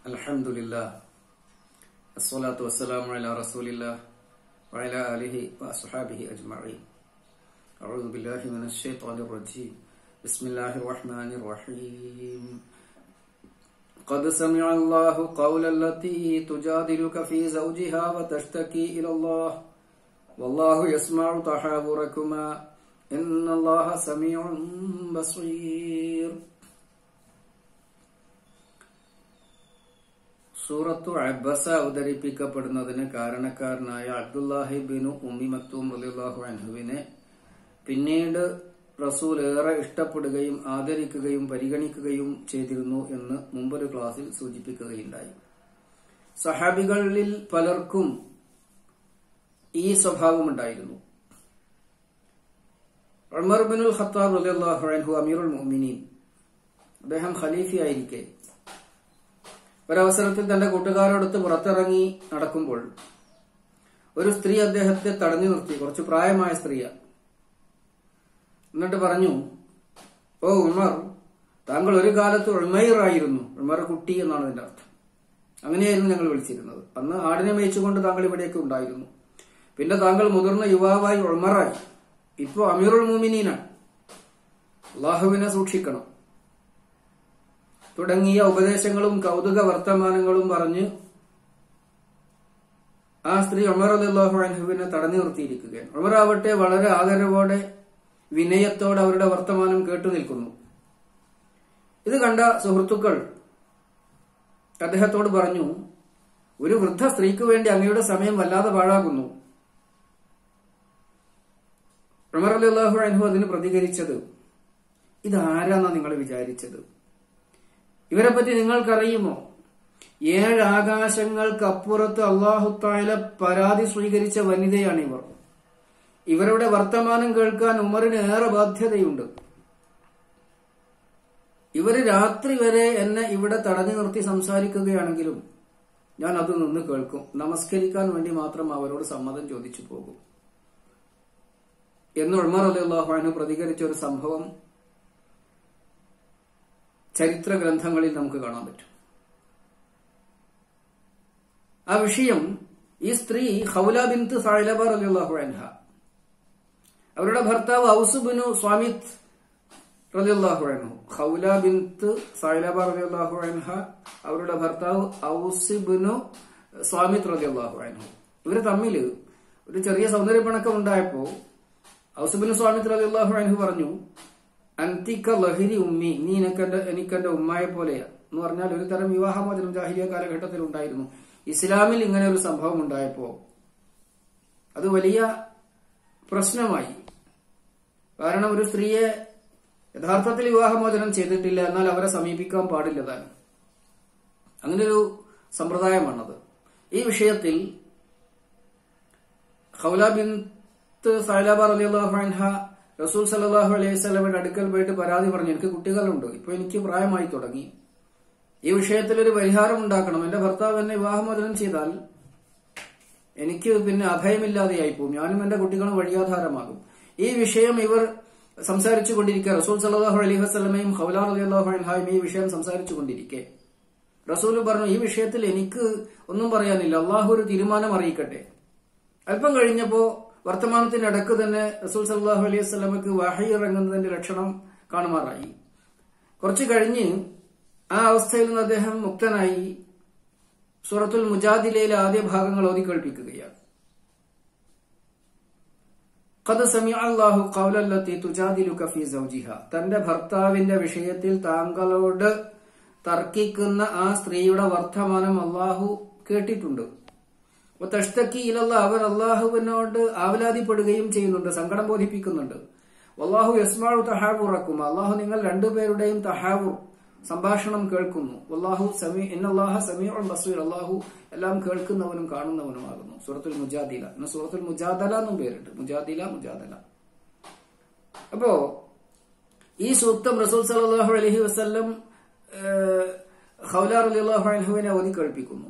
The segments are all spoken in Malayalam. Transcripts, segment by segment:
الحمد لله الصلاة والسلام على رسول الله وعلى آله وأصحابه أجمعين أعوذ بالله من الشيطان الرجيم بسم الله الرحمن الرحيم قد سمع الله قول التي تجادلك في زوجها وتشتكي إلى الله والله يسمع تحاوركما إن الله سميع بصير സൂറത്തു അബ്ബസ അവതരിപ്പിക്കപ്പെടുന്നതിന് കാരണക്കാരനായ അബ്ദുല്ലാഹി ബിനു ഉമ്മി മക്തൂം റളിയല്ലാഹു അൻഹുവിനെ പിന്നീട് റസൂൽ ഏറെ ഇഷ്ടപ്പെടുകയും ആദരിക്കുകയും പരിഗണിക്കുകയും ചെയ്തിരുന്നു എന്ന് മുമ്പൊരു ക്ലാസ്സിൽ സൂചിപ്പിക്കുകയുണ്ടായി സഹാബികളിൽ പലർക്കും ഈ സ്വഭാവമുണ്ടായിരുന്നു ഉമർ ബിനുൽ ഖത്താബ് റളിയല്ലാഹു അൻഹു അമീറുൽ മുഅ്മിനീൻ അദ്ദേഹം ഖലീഫയായിരിക്കെ ഒരവസരത്തിൽ തന്റെ കൂട്ടുകാരോടൊത്ത് പുറത്തിറങ്ങി നടക്കുമ്പോൾ ഒരു സ്ത്രീ അദ്ദേഹത്തെ തടഞ്ഞു നിർത്തി കുറച്ച് പ്രായമായ സ്ത്രീയാണ് എന്നിട്ട് പറഞ്ഞു ഓ ഉമർ താങ്കൾ ഒരു കാലത്ത് ഉൾമയിറായിരുന്നു ഉമർ കുട്ടി എന്നാണ് അതിന്റെ അർത്ഥം അങ്ങനെയായിരുന്നു ഞങ്ങൾ വിളിച്ചിരുന്നത് അന്ന് ആടിനെ മേയിച്ചുകൊണ്ട് താങ്കൾ ഇവിടെയൊക്കെ ഉണ്ടായിരുന്നു പിന്നെ താങ്കൾ മുതിർന്ന യുവാവായി ഉൾമറായി ഇപ്പോ അമീറുൽ മൂമിനീനാണ് അള്ളാഹുവിനെ സൂക്ഷിക്കണം തുടങ്ങിയ ഉപദേശങ്ങളും കൗതുക വർത്തമാനങ്ങളും പറഞ്ഞ് ആ സ്ത്രീ ഉമർ അല്ലാഹു അൻഹുവിനെ തടഞ്ഞു നിർത്തിയിരിക്കുകയാണ് ഉമർ ആവട്ടെ വളരെ ആദരവോടെ വിനയത്തോടെ അവരുടെ വർത്തമാനം കേട്ടു നിൽക്കുന്നു ഇത് കണ്ട സുഹൃത്തുക്കൾ അദ്ദേഹത്തോട് പറഞ്ഞു ഒരു വൃദ്ധ സ്ത്രീക്ക് വേണ്ടി അങ്ങയുടെ സമയം വല്ലാതെ പാഴാകുന്നു ഉമർ അല്ലാഹു അൻഹു അതിന് പ്രതികരിച്ചത് ഇതാരാന്നാ നിങ്ങൾ വിചാരിച്ചത് ഇവരെ പറ്റി നിങ്ങൾക്കറിയുമോ ഏഴ് ആകാശങ്ങൾക്കപ്പുറത്ത് അള്ളാഹുത്തായ പരാതി സ്വീകരിച്ച വനിതയാണ് ഇവർ ഇവരുടെ വർത്തമാനം കേൾക്കാൻ ഉമറിന് ഏറെ ബാധ്യതയുണ്ട് ഇവര് രാത്രി വരെ എന്നെ ഇവിടെ തടഞ്ഞു നിർത്തി സംസാരിക്കുകയാണെങ്കിലും ഞാൻ അത് നിന്ന് കേൾക്കും നമസ്കരിക്കാൻ വേണ്ടി മാത്രം അവരോട് സമ്മതം ചോദിച്ചു പോകും എന്ന് ഉൾമർ അലി അള്ളാഹുനു പ്രതികരിച്ച ഒരു സംഭവം ചരിത്ര ഗ്രന്ഥങ്ങളിൽ നമുക്ക് കാണാൻ പറ്റും ആ വിഷയം ഈ സ്ത്രീ ഹൗല ബിന്ത് സായിലബർ അലിഹു അൻഹ അവരുടെ ഭർത്താവ് ഔസുബിനു സ്വാമിത് റലിയല്ലാഹു അൻഹു ഹൗല ബിന്ത് സായിലബ റലിയല്ലാഹു അൻഹ അവരുടെ ഭർത്താവ് ഔസിബിനു സ്വാമിത് റലിയല്ലാഹു അൻഹു ഇവര് തമ്മിൽ ഒരു ചെറിയ സൗന്ദര്യപ്പിണക്കം ഉണ്ടായപ്പോ ഔസുബിനു സ്വാമിത് റലിയല്ലാഹു അൻഹു പറഞ്ഞു അന്തിക്ക ലഹരി ഉമ്മി നീ എനിക്കെന്റെ എനിക്കെന്റെ ഉമ്മായെ പോലെയാ എന്ന് പറഞ്ഞാൽ ഒരു തരം വിവാഹമോചനം ജാഹിലിയ കാലഘട്ടത്തിൽ ഉണ്ടായിരുന്നു ഇസ്ലാമിൽ ഇങ്ങനെ ഒരു സംഭവം ഉണ്ടായപ്പോ അത് വലിയ പ്രശ്നമായി കാരണം ഒരു സ്ത്രീയെ യഥാർത്ഥത്തിൽ വിവാഹമോചനം ചെയ്തിട്ടില്ല എന്നാൽ അവരെ സമീപിക്കാൻ പാടില്ല താനും അങ്ങനെ ഒരു സമ്പ്രദായമാണത് ഈ വിഷയത്തിൽ ഖൗല ബിന്ത് സൈലാബ റളിയല്ലാഹു അൻഹ റസൂൽ സല്ലാഹു അലൈഹി സ്വലമിന്റെ അടുക്കൽ പോയിട്ട് പരാതി പറഞ്ഞു എനിക്ക് കുട്ടികളുണ്ട് ഇപ്പൊ എനിക്ക് പ്രായമായി തുടങ്ങി ഈ വിഷയത്തിൽ ഒരു പരിഹാരം ഉണ്ടാക്കണം എന്റെ ഭർത്താവ് എന്നെ വിവാഹമോചനം ചെയ്താൽ എനിക്ക് പിന്നെ അഭയമില്ലാതെയായി പോകും ഞാനും എന്റെ കുട്ടികളും വഴിയാധാരമാകും ഈ വിഷയം ഇവർ സംസാരിച്ചു കൊണ്ടിരിക്കെ റസൂൽ സല്ലാഹു അലൈഹി വസ്ലമയും ഹൗലാർ അലി അള്ളാഹു അൻഹായും ഈ വിഷയം സംസാരിച്ചു കൊണ്ടിരിക്കെ റസൂൽ പറഞ്ഞു ഈ വിഷയത്തിൽ എനിക്ക് ഒന്നും പറയാനില്ല അള്ളാഹു ഒരു തീരുമാനം അറിയിക്കട്ടെ അല്പം കഴിഞ്ഞപ്പോ വർത്തമാനത്തിനിടക്ക് തന്നെ റസൂൽ സല്ലാഹു അലൈഹി സ്വലമക്ക് വഹി ഇറങ്ങുന്നതിന്റെ ലക്ഷണം കാണുമാറായി കുറച്ചു കഴിഞ്ഞ് ആ അവസ്ഥയിൽ നിന്ന് അദ്ദേഹം മുക്തനായി സൂറത്തുൽ മുജാദിലയിലെ ആദ്യ ഭാഗങ്ങൾ ഓതി കേൾപ്പിക്കുകയാണ് ഖദ് സമിഅ അല്ലാഹു ഖൗലല്ലത്തി തുജാദിലുക ഫീ സൗജിഹ തന്റെ ഭർത്താവിന്റെ വിഷയത്തിൽ താങ്കളോട് തർക്കിക്കുന്ന ആ സ്ത്രീയുടെ വർത്തമാനം അള്ളാഹു കേട്ടിട്ടുണ്ട് തഷ്തക്കി ഇലല്ല അവർ അള്ളാഹുവിനോട് ആവലാതിപ്പെടുകയും ചെയ്യുന്നുണ്ട് സങ്കടം ബോധിപ്പിക്കുന്നുണ്ട് അള്ളാഹു യസ്മാഴു തഹാവുറക്കും അള്ളാഹു നിങ്ങൾ രണ്ടുപേരുടെയും തഹാവു സംഭാഷണം കേൾക്കുന്നു അള്ളാഹു സമീ എന്നല്ലാഹ സമീഉൽ ബസീർ അള്ളാഹു എല്ലാം കേൾക്കുന്നവനും കാണുന്നവനുമാകുന്നു സൂറത്തുൽ മുജാദില എന്ന സൂറത്തുൽ മുജാദല എന്നും പേരുണ്ട് മുജാദില മുജാദല അപ്പോ ഈ സൂക്തം റസൂൽ സലാഹു അലഹി വസ്ല്ലം ഹൗലാർ അലി അള്ളാഹു അലഹുവിനെ ഓതി കേൾപ്പിക്കുന്നു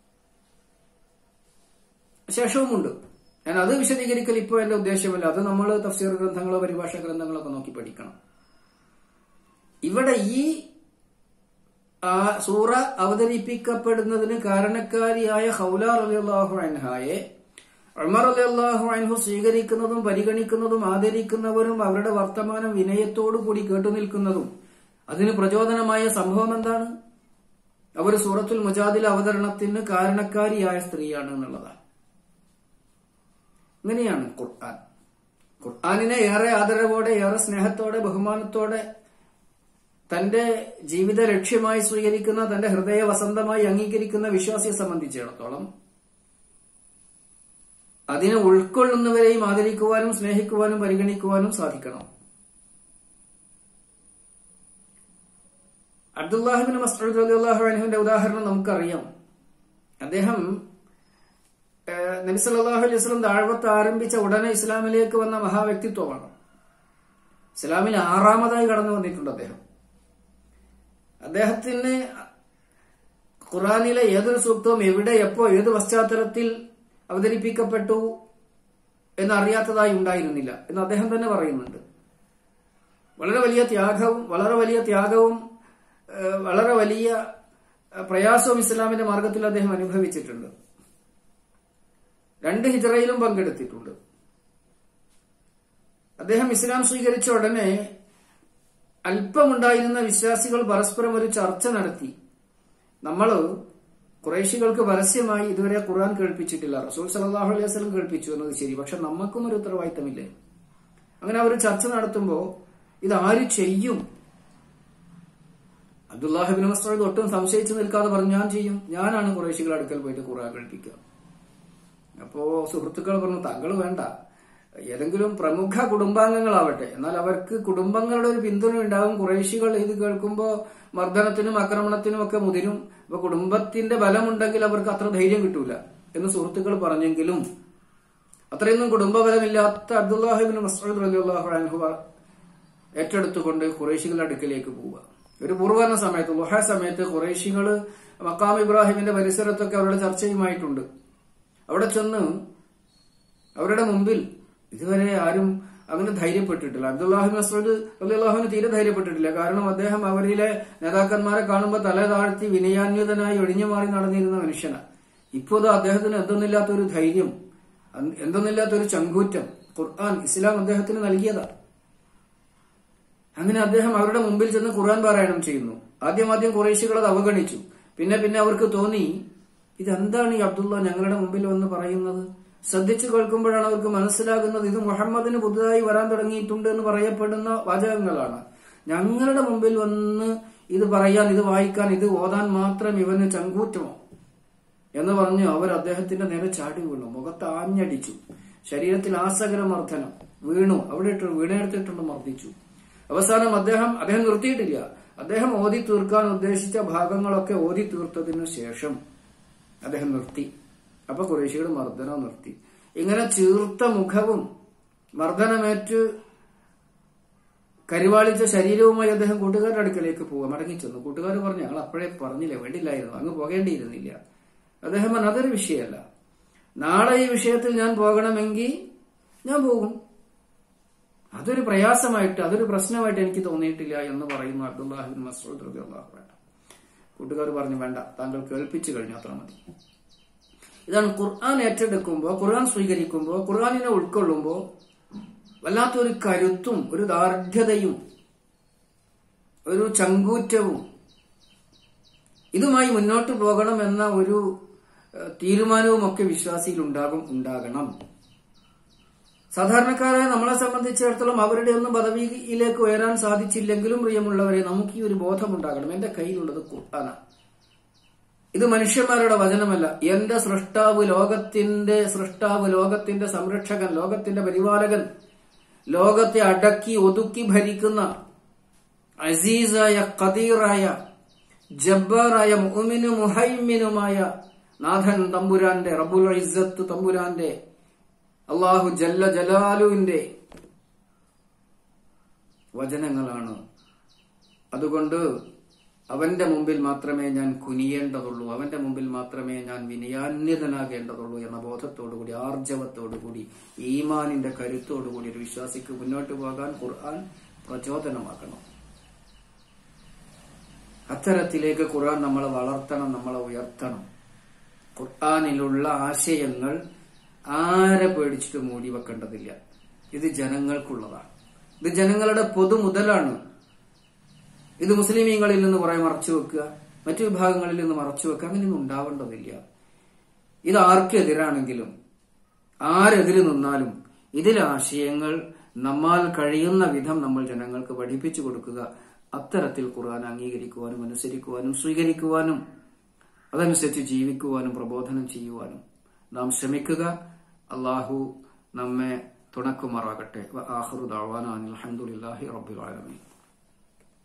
ശേഷവുമുണ്ട് ഞാൻ അത് വിശദീകരിക്കൽ ഇപ്പോൾ എന്റെ ഉദ്ദേശമല്ല അത് നമ്മൾ തഫ്സീർ ഗ്രന്ഥങ്ങളോ പരിഭാഷ ഗ്രന്ഥങ്ങളോ ഒക്കെ നോക്കി പഠിക്കണം ഇവിടെ ഈ ആ സൂറ അവതരിപ്പിക്കപ്പെടുന്നതിന് കാരണക്കാരിയായ ഹൗല റളിയല്ലാഹു അൻഹായെ ഉമർ റളിയല്ലാഹു അൻഹു സ്വീകരിക്കുന്നതും പരിഗണിക്കുന്നതും ആദരിക്കുന്നവരും അവരുടെ വർത്തമാനം വിനയത്തോടു കൂടി കേട്ടുനിൽക്കുന്നതും അതിന് പ്രചോദനമായ സംഭവം എന്താണ് അവർ സൂറത്തുൽ മുജാദിൽ അവതരണത്തിന് കാരണക്കാരിയായ സ്ത്രീയാണ് എന്നുള്ളതാണ് ഇങ്ങനെയാണ് ഖുർആൻ ഖുർആാനിനെ ഏറെ ആദരവോടെ ഏറെ സ്നേഹത്തോടെ ബഹുമാനത്തോടെ തന്റെ ജീവിത ലക്ഷ്യമായി സ്വീകരിക്കുന്ന തന്റെ ഹൃദയ വസന്തമായി അംഗീകരിക്കുന്ന വിശ്വാസിയെ സംബന്ധിച്ചിടത്തോളം അതിനെ ഉൾക്കൊള്ളുന്നവരെയും ആദരിക്കുവാനും സ്നേഹിക്കുവാനും പരിഗണിക്കുവാനും സാധിക്കണം അബ്ദുല്ലാഹിബിൻ മസ്ഊദ് റളിയല്ലാഹു അൻഹുവിന്റെ ഉദാഹരണം നമുക്കറിയാം അദ്ദേഹം ഏഹ്, നബി സല്ലല്ലാഹു അലൈഹി വസല്ലം ദാഴ്വത്ത് ആരംഭിച്ച ഉടനെ ഇസ്ലാമിലേക്ക് വന്ന മഹാവ്യക്തിത്വമാണ് ഇസ്ലാമിൽ ആറാമതായി കടന്നു വന്നിട്ടുണ്ട് അദ്ദേഹം അദ്ദേഹത്തിന് ഖുറാനിലെ ഏതൊരു സൂക്തവും എവിടെ എപ്പോ ഏത് പശ്ചാത്തലത്തിൽ അവതരിപ്പിക്കപ്പെട്ടു എന്നറിയാത്തതായി ഉണ്ടായിരുന്നില്ല എന്ന് അദ്ദേഹം തന്നെ പറയുന്നുണ്ട് വളരെ വലിയ ത്യാഗവും വളരെ വലിയ ത്യാഗവും ഏഹ്, വളരെ വലിയ ഏഹ്, പ്രയാസവും ഇസ്ലാമിന്റെ മാർഗത്തിൽ അദ്ദേഹം അനുഭവിച്ചിട്ടുണ്ട് രണ്ട് ഹിജറയിലും പങ്കെടുത്തിട്ടുണ്ട് അദ്ദേഹം ഇസ്ലാം സ്വീകരിച്ച ഉടനെ അല്പമുണ്ടായിരുന്ന വിശ്വാസികൾ പരസ്പരം ഒരു ചർച്ച നടത്തി നമ്മൾ കുറേശികൾക്ക് പരസ്യമായി ഇതുവരെ ഖുർആൻ കേൾപ്പിച്ചിട്ടില്ല റസൂൽ സലാഹു അലൈഹി വസല്ലം കേൾപ്പിച്ചു എന്നത് ശരി പക്ഷെ നമുക്കും ഒരു ഉത്തരവാദിത്തമില്ലേ അങ്ങനെ അവർ ചർച്ച നടത്തുമ്പോൾ ഇത് ആര് ചെയ്യും അബ്ദുല്ലാഹിബിൻ മസ്ഊദ് ഒട്ടും സംശയിച്ചു നിൽക്കാതെ പറഞ്ഞു ഞാൻ ചെയ്യും ഞാനാണ് കുറേശികൾ അടുക്കൽ പോയിട്ട് ഖുർആൻ കേൾപ്പിക്കുക അപ്പോ സുഹൃത്തുക്കൾ പറഞ്ഞു താങ്കൾ വേണ്ട ഏതെങ്കിലും പ്രമുഖ കുടുംബാംഗങ്ങളാവട്ടെ എന്നാൽ അവർക്ക് കുടുംബങ്ങളുടെ ഒരു പിന്തുണ ഉണ്ടാവും കുറേശികൾ ഇത് കേൾക്കുമ്പോൾ മർദ്ദനത്തിനും ആക്രമണത്തിനും ഒക്കെ മുതിരും അപ്പൊ കുടുംബത്തിന്റെ ബലമുണ്ടെങ്കിൽ അവർക്ക് അത്ര ധൈര്യം കിട്ടൂല എന്ന് സുഹൃത്തുക്കൾ പറഞ്ഞെങ്കിലും അത്രയൊന്നും കുടുംബബലമില്ലാത്ത അബ്ദുല്ലാഹിബിൻ മസ്ഊദ് റളിയല്ലാഹു അൻഹു ഏറ്റെടുത്തുകൊണ്ട് ഖുറൈശികളുടെ അടുക്കലേക്ക് പോവുക ഒരു പൂർവ്വന സമയത്ത് ലുഹ സമയത്ത് ഖുറൈശികൾ മക്കാം ഇബ്രാഹിമിന്റെ പരിസരത്തൊക്കെ അവരുടെ ചർച്ചയുമായിട്ടുണ്ട് അവിടെ ചെന്ന് അവരുടെ മുമ്പിൽ ഇതുവരെ ആരും അങ്ങനെ ധൈര്യപ്പെട്ടിട്ടില്ല അബ്ദുല്ലാഹി മസൂദ് അള്ളാഹുവിന് തീരെ ധൈര്യപ്പെട്ടിട്ടില്ല കാരണം അദ്ദേഹം അവരിലെ നേതാക്കന്മാരെ കാണുമ്പോൾ തല താഴ്ത്തി വിനയാന്വിതനായി ഒഴിഞ്ഞു മാറി നടന്നിരുന്ന മനുഷ്യനാണ് ഇപ്പോൾ അദ്ദേഹത്തിന് എന്തെന്നില്ലാത്ത ഒരു ധൈര്യം അൻ- എന്തെന്നില്ലാത്ത ഒരു ചങ്കൂറ്റം ഖുർആൻ ഇസ്ലാം അദ്ദേഹത്തിന് നൽകിയതാണ് അങ്ങനെ അദ്ദേഹം അവരുടെ മുമ്പിൽ ചെന്ന് ഖുർആൻ പാരായണം ചെയ്യുന്നു ആദ്യം ആദ്യം കുറേശികൾ അത് അവഗണിച്ചു പിന്നെ പിന്നെ അവർക്ക് തോന്നി ഇതെന്താണ് ഈ അബ്ദുള്ള ഞങ്ങളുടെ മുമ്പിൽ വന്ന് പറയുന്നത് ശ്രദ്ധിച്ചു കേൾക്കുമ്പോഴാണ് അവർക്ക് മനസ്സിലാകുന്നത് ഇത് മുഹമ്മദിന് പുതുതായി വരാൻ തുടങ്ങിയിട്ടുണ്ട് എന്ന് പറയപ്പെടുന്ന വാചകങ്ങളാണ് ഞങ്ങളുടെ മുമ്പിൽ വന്ന് ഇത് പറയാൻ ഇത് വായിക്കാൻ ഇത് ഓതാൻ മാത്രം ഇവന് ചങ്കൂറ്റമോ എന്ന് പറഞ്ഞ് അവർ അദ്ദേഹത്തിന്റെ നേരെ ചാടി വീണു മുഖത്ത് ആഞ്ഞടിച്ചു ശരീരത്തിൽ ആസകരമർദ്ദനം വീണു അവിടെ ഇട്ട് വീണെടുത്തിട്ടുണ്ട് മർദ്ദിച്ചു അവസാനം അദ്ദേഹം അദ്ദേഹം നിർത്തിയിട്ടില്ല അദ്ദേഹം ഓതി തീർക്കാൻ ഉദ്ദേശിച്ച ഭാഗങ്ങളൊക്കെ ഓതി തീർത്തതിനു ശേഷം അദ്ദേഹം നിർത്തി അപ്പൊ കുറേശ്ശിയുടെ മർദ്ദനം നിർത്തി ഇങ്ങനെ ചീർത്ത മുഖവും മർദ്ദനമേറ്റ് കരിവാളിച്ച ശരീരവുമായി അദ്ദേഹം കൂട്ടുകാരുടെ അടുക്കലേക്ക് പോവുക മടങ്ങിച്ചെന്നു കൂട്ടുകാർ പറഞ്ഞു ഞങ്ങൾ അപ്പോഴേ പറഞ്ഞില്ല വേണ്ടില്ലായിരുന്നു അങ്ങ് പോകേണ്ടിയിരുന്നില്ല അദ്ദേഹം പറഞ്ഞു അതൊരു വിഷയമല്ല നാളെ ഈ വിഷയത്തിൽ ഞാൻ പോകണമെങ്കിൽ ഞാൻ പോകും അതൊരു പ്രയാസമായിട്ട് അതൊരു പ്രശ്നമായിട്ട് എനിക്ക് തോന്നിയിട്ടില്ല എന്ന് പറയുന്നു അബ്ദുല്ലാഹിബിൻ മസൂദ് റബി അള്ളാഹു കൂട്ടുകാർ പറഞ്ഞു വേണ്ട താങ്കൾ കേൾപ്പിച്ചു കഴിഞ്ഞു അത്ര മതി ഇതാണ് ഖുർആൻ ഏറ്റെടുക്കുമ്പോൾ ഖുർആൻ സ്വീകരിക്കുമ്പോൾ ഖുർആനിനെ ഉൾക്കൊള്ളുമ്പോൾ വല്ലാത്തൊരു കരുത്തും ഒരു ദാർഢ്യതയും ഒരു ചങ്കൂറ്റവും ഇതുമായി മുന്നോട്ട് പോകണം എന്ന ഒരു ഏഹ്, തീരുമാനവും ഒക്കെ വിശ്വാസിയിൽ ഉണ്ടാകും ഉണ്ടാകണം സാധാരണക്കാരായ നമ്മളെ സംബന്ധിച്ചിടത്തോളം അവരുടെ ഒന്നും പദവിയിലേക്ക് ഉയരാൻ സാധിച്ചില്ലെങ്കിലും പ്രിയമുള്ളവരെ നമുക്ക് ഈ ഒരു ബോധമുണ്ടാകണം എന്റെ കയ്യിലുള്ളത് ഖുർആനാണ് ഇത് മനുഷ്യന്മാരുടെ വചനമല്ല എന്റെ സൃഷ്ടാവ് ലോകത്തിന്റെ സൃഷ്ടാവ് ലോകത്തിന്റെ സംരക്ഷകൻ ലോകത്തിന്റെ പരിപാലകൻ ലോകത്തെ അടക്കി ഒതുക്കി ഭരിക്കുന്ന അസീസായ ഖദീറായ ജബ്ബാറായ മുഅ്മിനു മുഹൈമിനുമായ നാഥൻ തമ്പുരാന്റെ റബ്ബുൽ ഇസ്സത്ത് തമ്പുരാന്റെ അള്ളാഹു ജല്ല ജലാലുവിന്റെ വചനങ്ങളാണ് അതുകൊണ്ട് അവന്റെ മുമ്പിൽ മാത്രമേ ഞാൻ കുനിയേണ്ടതുള്ളൂ അവന്റെ മുമ്പിൽ മാത്രമേ ഞാൻ വിനയാന്യതനാകേണ്ടതുള്ളൂ എന്ന ബോധത്തോടുകൂടി ആർജവത്തോടുകൂടി ഈമാനിന്റെ കരുത്തോടുകൂടി ഒരു വിശ്വാസിക്ക് മുന്നോട്ട് പോകാൻ ഖുർആൻ പ്രചോദനമാക്കണം അത്തരത്തിലേക്ക് ഖുർആൻ നമ്മളെ വളർത്തണം നമ്മളെ ഉയർത്തണം ഖുർആാനിലുള്ള ആശയങ്ങൾ ആരെ പേടിച്ചിട്ട് മൂടി വെക്കേണ്ടതില്ല ഇത് ജനങ്ങൾക്കുള്ളതാണ് ഇത് ജനങ്ങളുടെ പൊതു മുതലാണ് ഇത് മുസ്ലിമീങ്ങളിൽ നിന്ന് കുറെ മറച്ചു വെക്കുക മറ്റു വിഭാഗങ്ങളിൽ നിന്ന് മറച്ചു വെക്കുക അങ്ങനെയൊന്നും ഉണ്ടാവേണ്ടതില്ല ഇത് ആർക്കെതിരാണെങ്കിലും ആരെതിര് നിന്നാലും ഇതിലെ ആശയങ്ങൾ നമ്മാൽ കഴിയുന്ന വിധം നമ്മൾ ജനങ്ങൾക്ക് പഠിപ്പിച്ചു കൊടുക്കുക അത്തരത്തിൽ ഖുർആൻ അംഗീകരിക്കുവാനും അനുസരിക്കുവാനും സ്വീകരിക്കുവാനും അതനുസരിച്ച് ജീവിക്കുവാനും പ്രബോധനം ചെയ്യുവാനും നാം ശ്രമിക്കുക അള്ളാഹു നമ്മെ തുണക്കുമാറാകട്ടെ ആഹ്റു ദാവാനാൻ അലഹമുല്ലാഹി റബ്ബുൽ ആലമീൻ